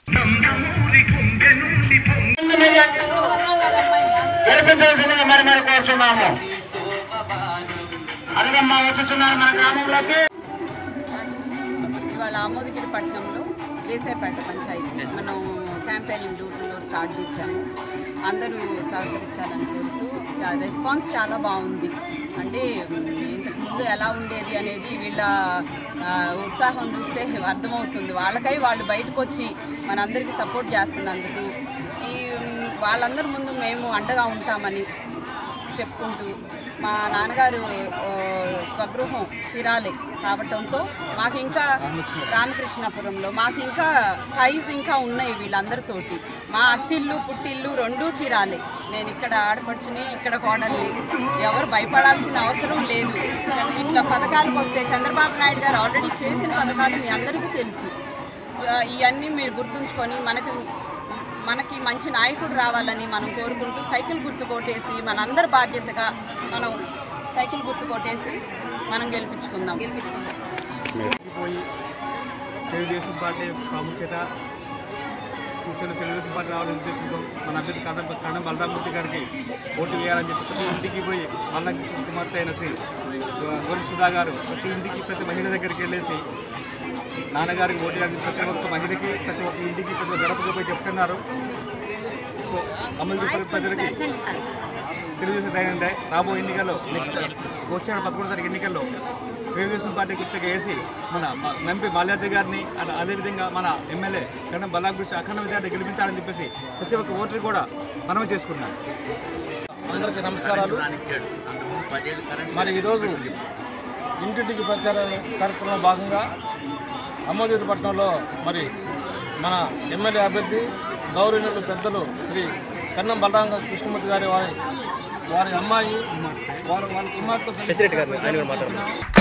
గెలిపించవలసిందిగా మరి మరి కోరుచున్నాము అడగమ్మా వచ్చుచున్నారు మన గ్రామంలోకి ఇవాళ ఆమోదగిరి పట్టణంలో కేసేపేట పంచాయతీ మనం campaigning door to door start చేశాము అందరూ సహకరించాలని కోరుతూ చా- రెస్పాన్స్ చాలా బాగుంది అంటే ఇంతకు ముందు ఎలా ఉండేది అనేది వీళ్ళ ఆ, ఉత్సాహం చూస్తే అర్థమవుతుంది వాళ్ళకై వాళ్ళు బయటకు వచ్చి మనందరికీ సపోర్ట్ చేస్తున్నందుకు ఈ వాళ్ళందరి ముందు మేము అండగా ఉంటామని చెప్పుకుంటూ మా నాన్నగారు ఆ, స్వగృహం చీరాలే కావటంతో మాకు ఇంకా రామకృష్ణాపురంలో మాకు ఇంకా టైస్ ఇంకా ఉన్నాయి వీళ్ళందరితోటి మా అత్తిల్లు పుట్టిల్లు రెండూ చీరాలే నేను ఇక్కడ ఆడపడుచుని ఇక్కడ కోడల్ని ఎవరు భయపడాల్సిన అవసరం లేదు ఇట్లా పథకాలకు వస్తే చంద్రబాబు నాయుడు గారు ఆల్రెడీ చేసిన పథకాలు మీ అందరికీ తెలుసు ఆ, ఇవన్నీ మీరు గుర్తుంచుకొని మనకి మనకి మంచి నాయకుడు రావాలని మనం కోరుకుంటూ సైకిల్ గుర్తు కొట్టేసి మనందరి బాధ్యతగా మనం సైకిల్ గుర్తు కొట్టేసి మనం గెలిపించుకుందాం గెలిపించుకుందాం పోయి తెలుగుదేశం పార్టీ ప్రాముఖ్యత కూర్చొని తెలుగుదేశం పార్టీ రావాలని ఉద్దేశంతో మన అభ్యర్థి కడం కడం బలరామూర్తి గారికి ఓటు వేయాలని చెప్పి ప్రతి ఇంటికి పోయి మల్ల కుమార్తె అయిన శ్రీ గోరి సుధా గారు ప్రతి ఇంటికి ప్రతి మహిళ దగ్గరికి వెళ్ళేసి నాన్నగారికి ఓటు వేయాలని ప్రతి ఒక్క మహిళకి ప్రతి ఒక్క ఇంటికి ప్రతి ఒక్క గడపకు పోయి చెప్తున్నారు సో అమలు ప్రజలకి తెలుగుదేశం ఏంటంటే రాబో ఎన్నికల్లో నెక్స్ట్ వచ్చే పదకొండు తారీఖు ఎన్నికల్లో తెలుగుదేశం పార్టీ గుర్తుగా వేసి మన మ- ఎంపీ మాల్యాద్రి గారిని అలా అదేవిధంగా మన ఎమ్మెల్యే కన్నా బల్లాకృష్ణ అఖండ విద్యార్థి గెలిపించాలని చెప్పేసి ప్రతి ఒక్క ఓటరు కూడా మనం చేసుకున్నాం అందరికీ నమస్కారాలు మరి ఈరోజు ఇంటింటికి ప్రచారం కార్యక్రమంలో భాగంగా అమ్మోదీపట్నంలో మరి మన ఎమ్మెల్యే అభ్యర్థి గౌరవనీయులు పెద్దలు శ్రీ కన్నం బలరామ కృష్ణమూర్తి గారి వారి వారి అమ్మాయి వారి వాళ్ళ కుమార్తె